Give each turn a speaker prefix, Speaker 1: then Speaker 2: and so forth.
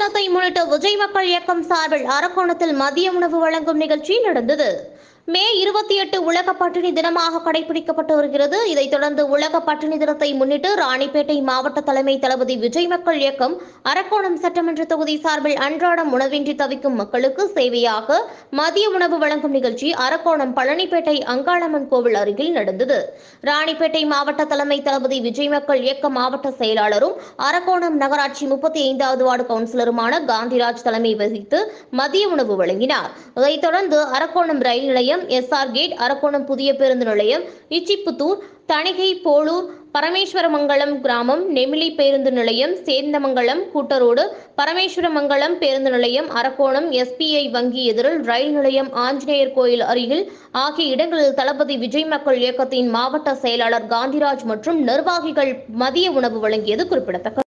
Speaker 1: தினத்தை முன்னிட்டு விஜய் மக்கள் இயக்கம் சார்பில் அரக்கோணத்தில் மதிய உணவு வழங்கும் நிகழ்ச்சி நடந்தது மே இருபத்தி எட்டு உலக பட்டினி தினமாக கடைபிடிக்கப்பட்டு வருகிறது இதைத் தொடர்ந்து உலக பட்டினி தினத்தை முன்னிட்டு ராணிப்பேட்டை மாவட்ட தலைமை தளபதி விஜய் மக்கள் இயக்கம் அரக்கோணம் சட்டமன்ற தொகுதி சார்பில் அன்றாடம் உணவின்றி தவிக்கும் மக்களுக்கு சேவையாக மதிய உணவு வழங்கும் நிகழ்ச்சி அரக்கோணம் பழனிப்பேட்டை அங்காளம்மன் கோவில் அருகில் நடந்தது ராணிப்பேட்டை மாவட்ட தலைமை தளபதி விஜய் மக்கள் இயக்க மாவட்ட செயலாளரும் அரக்கோணம் நகராட்சி முப்பத்தி ஐந்தாவது வார்டு கவுன்சிலருமான காந்திராஜ் தலைமை வகித்து மதிய உணவு வழங்கினார் இதைத் தொடர்ந்து அரக்கோணம் ரயில் நிலையம் எஸ்ஆர் கேட் அரக்கோணம் புதிய பேருந்து நிலையம் இச்சிப்புத்தூர் தணிகை போலூர் பரமேஸ்வரமங்கலம் கிராமம் நெமிலி பேருந்து நிலையம் சேந்தமங்கலம் கூட்டரோடு பரமேஸ்வரமங்கலம் பேருந்து நிலையம் அரக்கோணம் எஸ்பிஐ வங்கி எதிரில் ரயில் நிலையம் ஆஞ்சநேயர் கோயில் அருகில் ஆகிய இடங்களில் தளபதி விஜய் மக்கள் இயக்கத்தின் மாவட்ட செயலாளர் காந்திராஜ் மற்றும் நிர்வாகிகள் மதிய உணவு வழங்கியது குறிப்பிடத்தக்கது